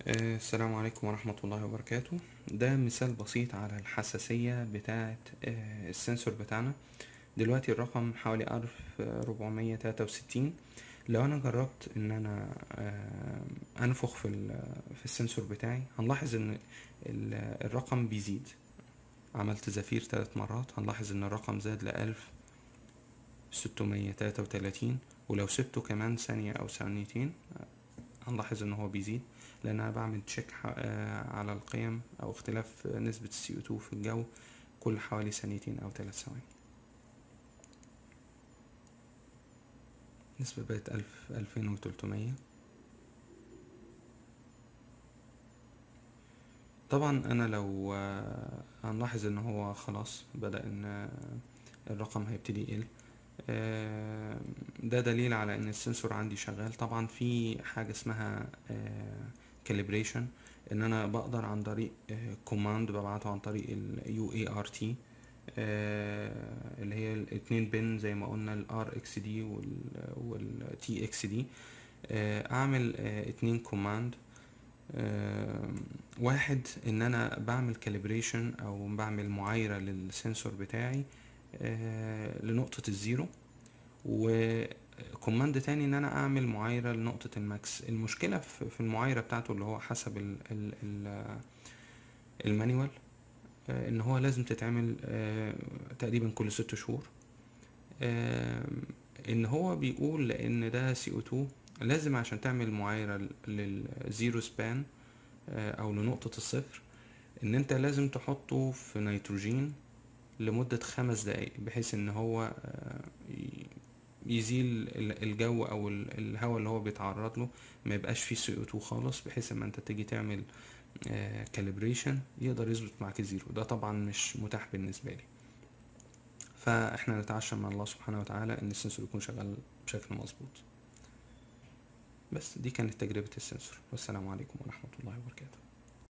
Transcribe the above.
آه، السلام عليكم ورحمة الله وبركاته ده مثال بسيط على الحساسية بتاعة آه، السنسور بتاعنا دلوقتي الرقم حوالي ألف ربعمية تلاتة وستين لو أنا جربت إن أنا آه، أنفخ في ال- في السنسور بتاعي هنلاحظ إن ال- الرقم بيزيد عملت زفير تلات مرات هنلاحظ إن الرقم زاد لألف ستمية تلاتة وتلاتين ولو سبته كمان ثانية أو ثانيتين هنلاحظ ان هو بيزيد لان انا بعمل تشيك ح- آه، على القيم او اختلاف نسبة السي او 2 في الجو كل حوالي ثانيتين او ثلاث ثواني نسبة بقت الف الفين وتلتمية طبعا انا لو آه، هنلاحظ ان هو خلاص بدأ ان آه، الرقم هيبتدي يقل آه، ده دليل على ان السنسور عندي شغال طبعا في حاجة اسمها كاليبريشن ان انا بقدر عن طريق كوماند ببعته عن طريق ال UART آه، اللي هي الاتنين بن زي ما قلنا ال RXD وال وال TXD آه، اعمل آه، اتنين كوماند واحد ان انا بعمل كاليبريشن او بعمل معايرة للسنسور بتاعي آه، لنقطة الزيرو وكوماند تاني ان انا اعمل معايرة لنقطة الماكس المشكلة في في المعايرة بتاعته اللي هو حسب ال ال ال المانيوال آه، ان هو لازم تتعمل آه، تقريبا كل ست شهور آه، ان هو بيقول لان ده سي او 2 لازم عشان تعمل معايرة للزيرو سبان او لنقطة الصفر ان انت لازم تحطه في نيتروجين لمدة خمس دقايق بحيث ان هو آه، ي- يزيل ال- الجو او ال- الهواء اللي هو بيتعرض له ما يبقاش فيه سي او 2 خالص بحيث اما انت تيجي تعمل كاليبريشن يقدر يظبط معاك الزيرو ده طبعا مش متاح بالنسبة لي فاحنا نتعشم من الله سبحانه وتعالى ان السنسور يكون شغال بشكل مظبوط بس دي كانت تجربة السنسور والسلام عليكم ورحمة الله وبركاته